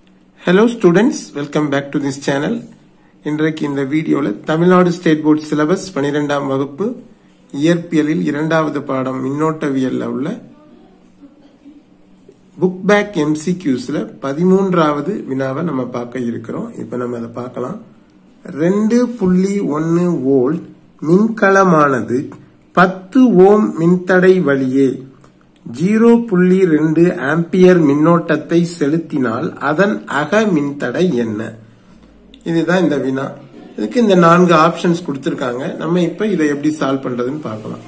Hello students welcome back to this channel இன்றைக்கு இந்த வீடியோவில் தமிழ்நாடு ஸ்டேட் போர்ட் சிலபஸ் பனிரெண்டாம் வகுப்பு இயற்பியலில் இரண்டாவது பாடம் மின்னோட்டவியல்ல உள்ள புக் பேக் எம்சிக்யூஸ்ல பதிமூன்றாவது வினாவை நம்ம பார்க்க இருக்கிறோம் இப்ப நம்ம அதை பார்க்கலாம் ரெண்டு புள்ளி ஒன்னு வோல்ட் மின்கலமானது பத்து ஓம் மின்தடை வழியே ஜீரோ புள்ளி ரெண்டு ஆம்பியர் மின்னோட்டத்தை செலுத்தினால் அதன் அக மின்தடை என்ன இதுதான் இந்த வினா இதுக்கு இந்த நான்கு ஆப்ஷன்ஸ் கொடுத்திருக்காங்க நம்ம இப்ப இதை எப்படி சால்வ் பண்றதுன்னு பார்க்கலாம்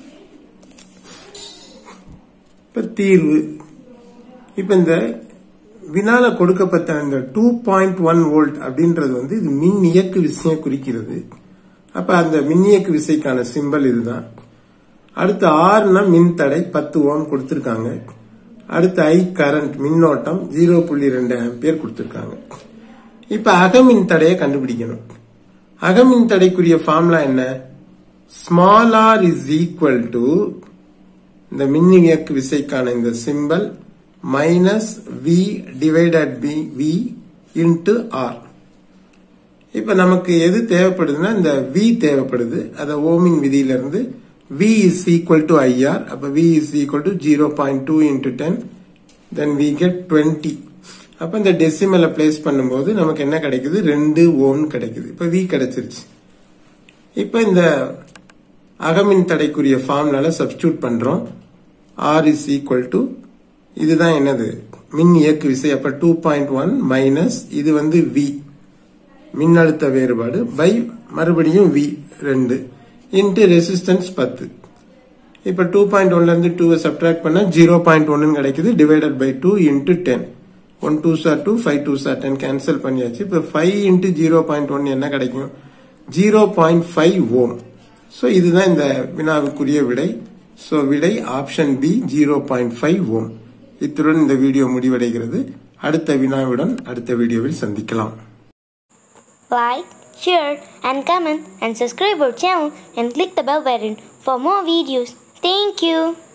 இப்ப தீர்வு இப்ப இந்த வினால கொடுக்கப்பட்ட இந்த டூ பாயிண்ட் ஒன் வோல்ட் அப்படின்றது வந்து இது மின் இயக்கு விசையை குறிக்கிறது அப்ப அந்த மின் இயக்கு விசைக்கான சிம்பல் இதுதான் அடுத்து ஆறுனா மின்தடை பத்து ஓம் கொடுத்திருக்காங்க அடுத்து ஐ கரண்ட் மின்னோட்டம் ஜீரோ புள்ளி ரெண்டு ஆம்பியர் கொடுத்திருக்காங்க இப்ப அகமின் தடையை கண்டுபிடிக்கணும் அகமின் தடைக்குரிய ஃபார்முலா என்ன small R is equal to இந்த மின்னியக்கு விசைக்கான இந்த symbol minus V divided by V into R இப்ப நமக்கு எது தேவைப்படுதுன்னா இந்த வி தேவைப்படுது அத ஓமின் விதியிலிருந்து V is equal to IR அப்ப V is equal to 0.2 into 10 then we get 20 அப்ப இந்த டெசிமலை பிளேஸ் பண்ணும்போது நமக்கு என்ன கிடைக்குது ரெண்டு ஓம் கிடைக்குது இப்ப V கிடைச்சிருச்சு இப்ப இந்த அகமின் தடைக்குரிய ஃபார்ம்லால சப்ஸ்டியூட் பண்றோம் R is equal to இதுதான் என்னது மின் இயக்கு விசை அப்ப டூ பாயிண்ட் ஒன் மைனஸ் இது வந்து V மின்னழுத்த வேறுபாடு பை மறுபடியும் V ரெண்டு இன்ட்டு ரெசிஸ்டன்ஸ் பத்து இப்போ டூ பாயிண்ட் ஒன்ல இருந்து டூவை சப்ட்ராக்ட் பண்ணா ஜீரோ பாயிண்ட் ஒன்னு கிடைக்குது divided by two into ten one two சார் டூ ஃபைவ் டூ சார் டென் கேன்சல் பண்ணியாச்சு இப்போ five into zero point one என்ன கிடைக்கும் zero point five ohm so இதுதான் இந்த வினாவுக்குரிய விடை ஸோ விடை option B zero point five ohm இத்துடன் இந்த வீடியோ முடிவடைகிறது அடுத்த வினாவுடன் அடுத்த வீடியோவில் சந்திக்கலாம் Like, share and comment and subscribe our channel and click the bell button for more videos. Thank you.